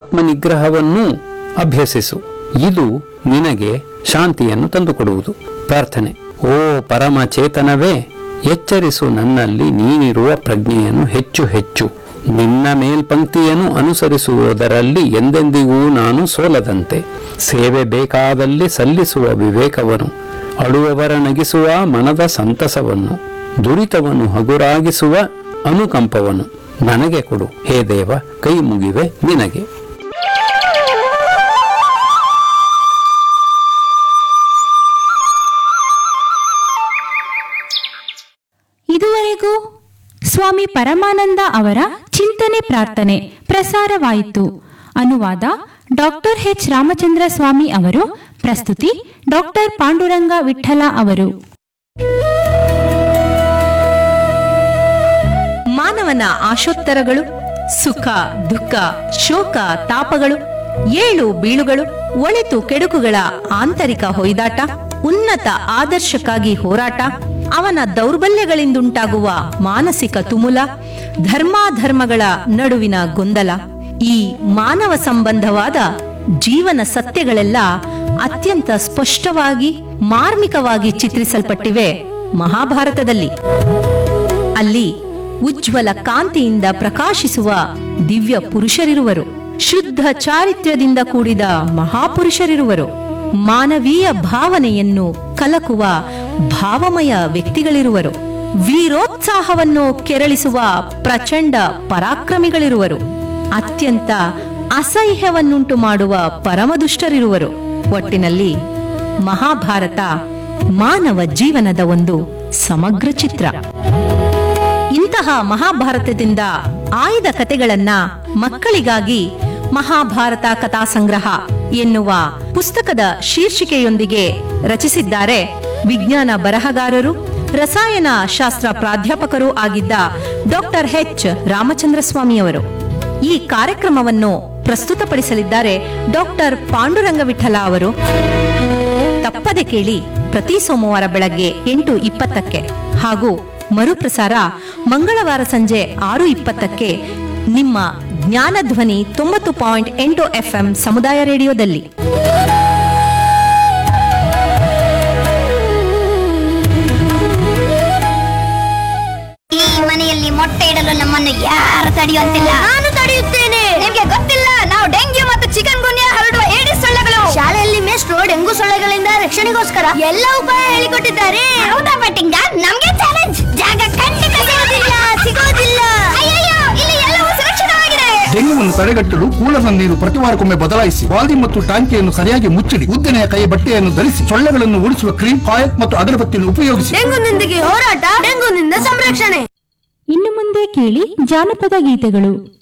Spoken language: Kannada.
ಆತ್ಮನಿಗ್ರಹವನ್ನೂ ಅಭ್ಯಸಿಸು ಇದು ನಿನಗೆ ಶಾಂತಿಯನ್ನು ತಂದುಕೊಡುವುದು ಪ್ರಾರ್ಥನೆ ಓ ಪರಮ ಚೇತನವೇ ಎಚ್ಚರಿಸು ನನ್ನಲ್ಲಿ ನೀನಿರುವ ಪ್ರಜ್ಞೆಯನ್ನು ಹೆಚ್ಚು ಹೆಚ್ಚು ನಿನ್ನ ಮೇಲ್ಪಂಕ್ತಿಯನ್ನು ಅನುಸರಿಸುವುದರಲ್ಲಿ ಎಂದೆಂದಿಗೂ ನಾನು ಸೋಲದಂತೆ ಸೇವೆ ಬೇಕಾದಲ್ಲಿ ಸಲ್ಲಿಸುವ ವಿವೇಕವನ್ನು ಅಳುವವರ ನಗಿಸುವ ಮನದ ಸಂತಸವನ್ನು ದುರಿತವನ್ನು ಹಗುರಾಗಿಸುವ ಅನುಕಂಪವನ್ನು ನನಗೆ ಕೊಡು ಹೇ ದೇವ ಕೈ ಮುಗಿವೆ ನಿನಗೆ ಇದುವರೆಗೂ ಸ್ವಾಮಿ ಪರಮಾನಂದ ಅವರ ಚಿಂತನೆ ಪ್ರಾರ್ಥನೆ ಪ್ರಸಾರವಾಯಿತು ಅನುವಾದ ಡಾಕ್ಟರ್ ಎಚ್ ರಾಮಚಂದ್ರ ಸ್ವಾಮಿ ಅವರು ಪ್ರಸ್ತುತಿ ಡಾಕ್ಟರ್ ಪಾಂಡುರಂಗ ವಿಠಲ ಅವರು ಮಾನವನ ಆಶೋತ್ತರಗಳು ಸುಖ ದುಃಖ ಶೋಕ ತಾಪಗಳು ಏಳು ಬೀಳುಗಳು ಒಳಿತು ಕೆಡುಕುಗಳ ಆಂತರಿಕ ಹೊಯ್ದಾಟ ಉನ್ನತ ಆದರ್ಶಕ್ಕಾಗಿ ಹೋರಾಟ ಅವನ ದೌರ್ಬಲ್ಯಗಳಿಂದುಂಟಾಗುವ ಮಾನಸಿಕ ತುಮುಲ ಧರ್ಮಾಧರ್ಮಗಳ ನಡುವಿನ ಗೊಂದಲ ಈ ಮಾನವ ಸಂಬಂಧವಾದ ಜೀವನ ಸತ್ಯಗಳೆಲ್ಲ ಅತ್ಯಂತ ಸ್ಪಷ್ಟವಾಗಿ ಮಾರ್ಮಿಕವಾಗಿ ಚಿತ್ರಿಸಲ್ಪಟ್ಟಿವೆ ಮಹಾಭಾರತದಲ್ಲಿ ಅಲ್ಲಿ ಉಜ್ವಲ ಕಾಂತಿಯಿಂದ ಪ್ರಕಾಶಿಸುವ ದಿವ್ಯ ಪುರುಷರಿರುವರು ಶುದ್ಧ ಚಾರಿತ್ರ್ಯದಿಂದ ಕೂಡಿದ ಮಹಾಪುರುಷರಿರುವರು ಮಾನವೀಯ ಭಾವನೆಯನ್ನು ಕಲಕುವ ಭಾವಮಯ ವ್ಯಕ್ತಿಗಳಿರುವರು ವೀರೋತ್ಸಾಹವನ್ನು ಕೆರಳಿಸುವ ಪ್ರಚಂಡ ಪರಾಕ್ರಮಿಗಳಿರುವರು ಅತ್ಯಂತ ಅಸಹ್ಯವನ್ನುಂಟು ಮಾಡುವ ಪರಮದುಷ್ಟರಿರುವರು ಒಟ್ಟಿನಲ್ಲಿ ಮಹಾಭಾರತ ಮಾನವ ಜೀವನದ ಒಂದು ಸಮಗ್ರ ಚಿತ್ರ ಇಂತಹ ಮಹಾಭಾರತದಿಂದ ಆಯ್ದ ಕತೆಗಳನ್ನ ಮಕ್ಕಳಿಗಾಗಿ ಮಹಾಭಾರತ ಕಥಾ ಸಂಗ್ರಹ ಎನ್ನುವ ಪುಸ್ತಕದ ಶೀರ್ಷಿಕೆಯೊಂದಿಗೆ ರಚಿಸಿದ್ದಾರೆ ವಿಜ್ಞಾನ ಬರಹಗಾರರು ರಸಾಯನ ಶಾಸ್ತ್ರ ಪ್ರಾಧ್ಯಾಪಕರೂ ಆಗಿದ್ದ ಡಾಕ್ಟರ್ ಎಚ್ ರಾಮಚಂದ್ರ ಸ್ವಾಮಿಯವರು ಈ ಕಾರ್ಯಕ್ರಮವನ್ನು ಪ್ರಸ್ತುತಪಡಿಸಲಿದ್ದಾರೆ ಡಾಕ್ಟರ್ ಪಾಂಡುರಂಗ ವಿಠಲ ಅವರು ತಪ್ಪದೆ ಕೇಳಿ ಪ್ರತಿ ಸೋಮವಾರ ಬೆಳಗ್ಗೆ ಎಂಟು ಇಪ್ಪತ್ತಕ್ಕೆ ಹಾಗೂ ಮರುಪ್ರಸಾರ ಮಂಗಳವಾರ ಸಂಜೆ ಆರು ಇಪ್ಪತ್ತಕ್ಕೆ ನಿಮ್ಮ ಜ್ಞಾನಧ್ವನಿ ತೊಂಬತ್ತು ಪಾಯಿಂಟ್ ಎಂಟು ಎಫ್ಎಂ ಸಮುದಾಯ ರೇಡಿಯೋದಲ್ಲಿ ಈ ಮನೆಯಲ್ಲಿ ಮೊಟ್ಟೆ ಇಡಲು ನಮ್ಮನ್ನು ಯಾರು ತಡೆಯುವಂತಿಲ್ಲ ನಾನು ತಡೆಯುತ್ತೇನೆ ನಿಮ್ಗೆ ಗೊತ್ತಿಲ್ಲ ನಾವು ಡೆಂಗ್ಯೂ ಮತ್ತು ಚಿಕನ್ ಗುನ್ಯಾ ಹರಡುವ ಏಡಿಸ್ ಸೊಳ್ಳೆಗಳು ಶಾಲೆಯಲ್ಲಿ ಮೇಷ್ಟ್ರು ಡೆಂಗು ಸೊಳ್ಳೆಗಳಿಂದ ರಕ್ಷಣೆಗೋಸ್ಕರ ಎಲ್ಲ ಉಪಾಯ ಹೇಳಿಕೊಟ್ಟಿದ್ದಾರೆ ಹೌದಾ ಬಟ್ಟಿಂಗ ನಮ್ಗೆ ಚಾಲೆಂಜ್ ಜಾಗ ಖಂಡಿತ ಸಿಗೋದಿಲ್ಲ ಸಿಗೋದಿಲ್ಲ ಅಯ್ಯಯ್ಯೋ ಇಲ್ಲಿ ಎಲ್ಲವೂ ಸುರಕ್ಷಿತವಾಗಿದೆ ಡೆಂಗುವನ್ನು ತಡೆಗಟ್ಟಲು ಕೂಲದ ನೀರು ಪ್ರತಿವಾರಕ್ಕೊಮ್ಮೆ ಬದಲಾಯಿಸಿ ಬಾಲ್ದಿ ಮತ್ತು ಟಾಂಕಿಯನ್ನು ಸರಿಯಾಗಿ ಮುಚ್ಚಿಡಿ ಉದ್ದನೆಯ ಕೈ ಬಟ್ಟೆಯನ್ನು ಧರಿಸಿ ಸೊಳ್ಳೆಗಳನ್ನು ಓಡಿಸುವ ಕ್ರೀಮ್ ಕಾಯಕ್ ಮತ್ತು ಅಗರಬತ್ತಿಯನ್ನು ಉಪಯೋಗಿಸಿ ಡೆಂಗುನೊಂದಿಗೆ ಹೋರಾಟ ಡೆಂಗುನಿಂದ ಸಂರಕ್ಷಣೆ ಇನ್ನು ಮುಂದೆ ಕೇಳಿ ಜಾನಪದ ಗೀತೆಗಳು